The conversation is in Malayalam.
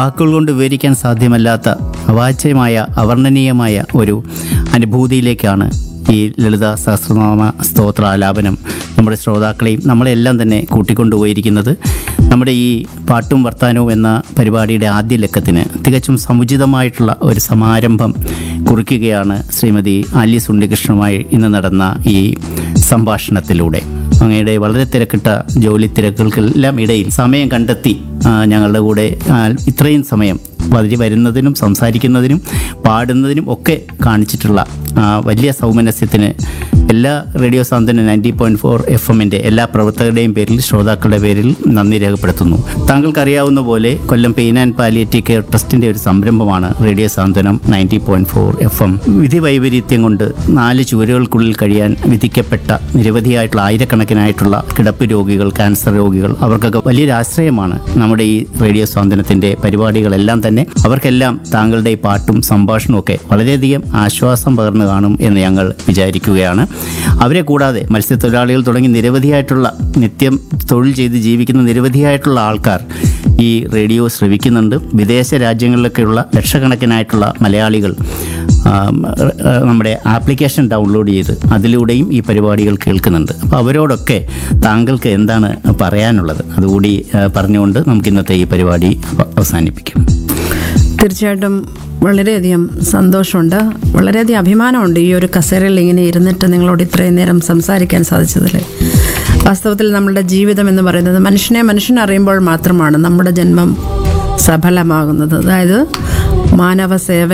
വാക്കുകൾ കൊണ്ട് വിവരിക്കാൻ സാധ്യമല്ലാത്ത അവാച്യമായ അവർണ്ണനീയമായ ഒരു അനുഭൂതിയിലേക്കാണ് ഈ ലളിത സഹസ്രനാമ സ്തോത്ര ആലാപനം നമ്മുടെ ശ്രോതാക്കളെയും നമ്മളെല്ലാം തന്നെ കൂട്ടിക്കൊണ്ടുപോയിരിക്കുന്നത് നമ്മുടെ ഈ പാട്ടും വർത്താനവും എന്ന പരിപാടിയുടെ ആദ്യ ലക്കത്തിന് തികച്ചും സമുചിതമായിട്ടുള്ള ഒരു സമാരംഭം കുറിക്കുകയാണ് ശ്രീമതി ആലീസ് ഉണ്ണികൃഷ്ണനുമായി ഇന്ന് നടന്ന ഈ സംഭാഷണത്തിലൂടെ അങ്ങയുടെ വളരെ തിരക്കിട്ട ജോലി തിരക്കുകൾക്കെല്ലാം ഇടയിൽ സമയം കണ്ടെത്തി ആ, ഞങ്ങളുടെ കൂടെ ആ, ഇത്രയും സമയം വരി വരുന്നതിനും സംസാരിക്കുന്നതിനും പാടുന്നതിനും ഒക്കെ കാണിച്ചിട്ടുള്ള ആ, വലിയ സൗമനസ്യത്തിന് എല്ലാ റേഡിയോ സാന്ത്വന നയൻറ്റി പോയിൻറ്റ് ഫോർ എഫ് എമ്മിൻ്റെ എല്ലാ പ്രവർത്തകരുടെയും പേരിൽ ശ്രോതാക്കളുടെ പേരിൽ നന്ദി രേഖപ്പെടുത്തുന്നു താങ്കൾക്കറിയാവുന്ന പോലെ Kollam pain and palliative care ട്രസ്റ്റിൻ്റെ ഒരു സംരംഭമാണ് radio Santhwanam ninety point four F M വിധി വൈപരീത്യം കൊണ്ട് നാല് ചുവരുകൾക്കുള്ളിൽ കഴിയാൻ വിധിക്കപ്പെട്ട നിരവധിയായിട്ടുള്ള ആയിരക്കണക്കിനായിട്ടുള്ള കിടപ്പ് രോഗികൾ ക്യാൻസർ രോഗികൾ അവർക്കൊക്കെ വലിയൊരു ആശ്രയമാണ് നമ്മുടെ ഈ റേഡിയോ സ്വാതന്ത്ര്യത്തിൻ്റെ പരിപാടികളെല്ലാം തന്നെ അവർക്കെല്ലാം താങ്കളുടെ ഈ പാട്ടും സംഭാഷണവും ഒക്കെ വളരെയധികം ആശ്വാസം പകർന്നു കാണും എന്ന് ഞങ്ങൾ വിചാരിക്കുകയാണ് അവരെ കൂടാതെ മത്സ്യത്തൊഴിലാളികൾ തുടങ്ങി നിരവധിയായിട്ടുള്ള നിത്യം തൊഴിൽ ചെയ്ത് ജീവിക്കുന്ന നിരവധിയായിട്ടുള്ള ആൾക്കാർ ഈ റേഡിയോ ശ്രവിക്കുന്നുണ്ട് വിദേശ രാജ്യങ്ങളിലൊക്കെയുള്ള ലക്ഷക്കണക്കിനായിട്ടുള്ള മലയാളികൾ ആം, ആ, നമ്മുടെ ആപ്ലിക്കേഷൻ ഡൗൺലോഡ് ചെയ്ത് അതിലൂടെയും ഈ പരിപാടികൾ കേൾക്കുന്നുണ്ട് അപ്പോൾ അവരോടൊക്കെ താങ്കൾക്ക് എന്താണ് പറയാനുള്ളത് അതുകൂടി ആ, പറഞ്ഞുകൊണ്ട് നമുക്ക് ഇന്നത്തെ ഈ പരിപാടി അവ- അവസാനിപ്പിക്കാം തീർച്ചയായിട്ടും വളരെയധികം സന്തോഷമുണ്ട് വളരെയധികം അഭിമാനമുണ്ട് ഈ ഒരു കസേരയിൽ ഇങ്ങനെ ഇരുന്നിട്ട് നിങ്ങളോട് ഇത്രയും നേരം സംസാരിക്കാൻ സാധിച്ചതിൽ വാസ്തവത്തിൽ നമ്മളുടെ ജീവിതം എന്ന് പറയുന്നത് മനുഷ്യനെ മനുഷ്യനെ അറിയുമ്പോൾ മാത്രമാണ് നമ്മുടെ ജന്മം സഫലമാകുന്നത് അതായത് മാനവ സേവ